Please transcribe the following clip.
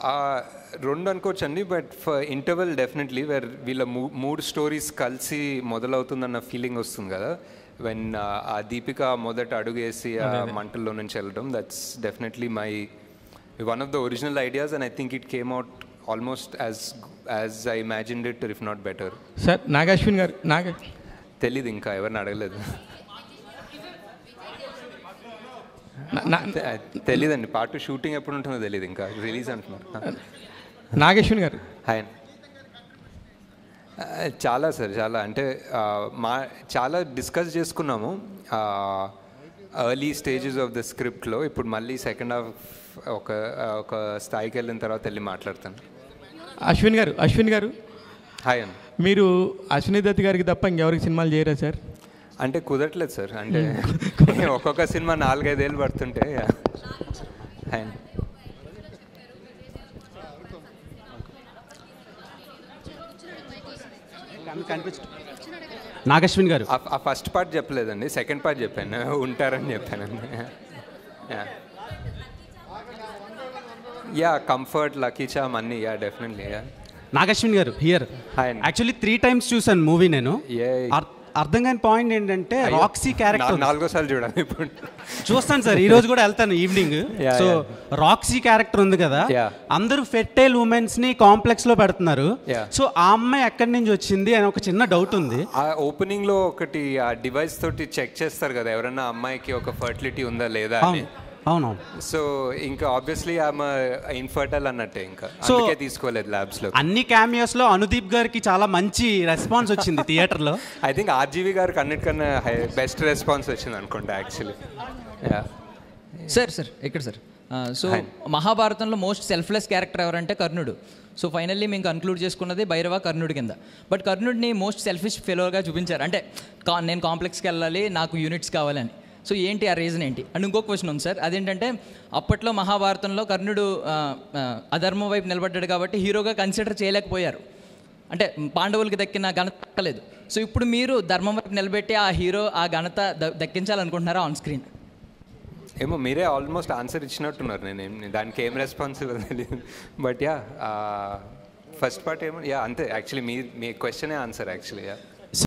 రెండు అనుకోవచ్చండి but for interval definitely where వీళ్ళ మూ- మూడు స్టోరీస్ కలిసి మొదలవుతుందన్న ఫీలింగ్ వస్తుంది కదా వెన్ ఆ దీపిక మొదట అడుగేసి ఆ మంటల్లో నుంచి వెళ్ళడం that's definitely my one of the original ideas and I think it came out almost as as I imagined it if not better sir Nag Ashwin garu Nag తెలీదు ఇంకా ఎవరిని అడగలేదు నా- నా- తె- తెలీదండి పార్ట్ టూ షూటింగ్ ఎప్పుడు ఉంటుందో తెలియదు ఇంకా రిలీజ్ అంటున్నారు నాగేశ్వన్ గారు హాయ్ అండి. ఆ, చాలా సార్ చాలా అంటే ఆ, మా చాలా డిస్కస్ చేసుకున్నాము ఎర్లీ స్టేజెస్ ఆఫ్ ద స్క్రిప్ట్లో ఇప్పుడు మళ్ళీ సెకండ్ హాఫ్ ఒక ఒక స్థాయికి వెళ్ళిన తర్వాత వెళ్ళి మాట్లాడతాను అశ్విన్ గారు అశ్విన్ గారు హాయ్ అండి మీరు అశ్విని దత్ గారికి తప్ప ఇంకెవరికి సినిమాలు చేయరా సార్ అంటే కుదరట్లేదు సార్ అంటే ఒక్కొక్క సినిమా నాలుగైదేళ్ళు పడుతుంటే హాయ్ అండి. నాగశ్విన్ గారు ఆ- ఆ ఫస్ట్ పార్ట్ చెప్పలేదండి సెకండ్ పార్ట్ చెప్పాను ఉంటారని చెప్పానండి యా కంఫర్ట్ లక్కీ చామ్ అన్నీ yeah definitely yeah Nag Ashwin garu here hi అండి. యాక్చువల్లీ త్రీ టైమ్స్ చూసాను మూవీ నేను Yay. అర్- అర్థం కాని పాయింట్ ఏంటంటే రాక్సీ క్యారెక్టర్ నాలుగో సార్లు చూడాలి ఇప్పుడు చూస్తాను సార్ ఈ రోజు కూడా వెళ్తాను evening Yeah, so yeah. Roxy character ఉంది కదా Yeah. అందరూ ఫెర్టైల్ ఉమెన్స్ ని కాంప్లెక్స్ లో పెడుతున్నారు Yeah. సో ఆ అమ్మాయి ఎక్కడి నుంచి వచ్చింది అని ఒక చిన్న డౌట్ ఉంది ఆ ఓపెనింగ్ లో ఒకటి ఆ డివైస్ తోటి చెక్ చేస్తారు కదా ఎవరైనా అమ్మాయికి ఒక ఫర్టిలిటీ ఉందా లేదా అని అవును అవునవును సో ఇంకా ఆబ్వియస్లీ ఆమె ఇన్ఫర్టైల్ అన్నట్టే ఇంకా So- అందుకే తీసుకోలేదు ల్యాబ్స్ లో అన్ని క్యామియోస్ లో అనుదీప్ గారికి చాలా మంచి రెస్పాన్స్ వచ్చింది థియేటర్ లో ఐ థింక్ ఆర్జీవి గారికి అన్నిటికన్నా బెస్ట్ రెస్పాన్స్ వచ్చింది అనుకుంటా యాక్చువల్లీ యా సార్ సార్ ఇక్కడ సార్ సో Hi. మహాభారతంలో మోస్ట్ సెల్ఫ్లెస్ క్యారెక్టర్ ఎవరంటే కర్ణుడు సో ఫైనల్లీ మేము కన్క్లూడ్ చేసుకున్నది భైరవ కర్ణుడి కింద బట్ కర్ణుడిని మోస్ట్ సెల్ఫిష్ ఫెలోగా చూపించారు అంటే కా నేను కాంప్లెక్స్కి వెళ్ళాలి నాకు యూనిట్స్ కావాలని సో ఏంటి ఆ రీజన్ ఏంటి అండ్ ఇంకో క్వశ్చన్ ఉంది సార్ అదేంటంటే అప్పట్లో మహాభారతంలో కర్ణుడు ఆ, ఆ, అధర్మం వైపు నిలబడ్డాడు కాబట్టి హీరోగా కన్సిడర్ చేయలేకపోయారు అంటే పాండవులకి దక్కిన ఘనత దక్కలేదు సో ఇప్పుడు మీరు ధర్మం వైపు నిలబెట్టి ఆ హీరో ఆ ఘనత ద- దక్కించాలనుకుంటున్నారా ఆన్ స్క్రీన్ ఏమో మీరే ఆల్మోస్ట్ ఆన్సర్ ఇచ్చినట్టున్నారు నేను ఏం- దానికి ఏం రెస్పాన్స్ తెలియదు బట్ యా ఫస్ట్ పార్ట్ ఏమో యా అంతే యాక్చువల్లీ మీ మీ క్వశ్చనే ఆన్సర్ యాక్చువల్లీ యా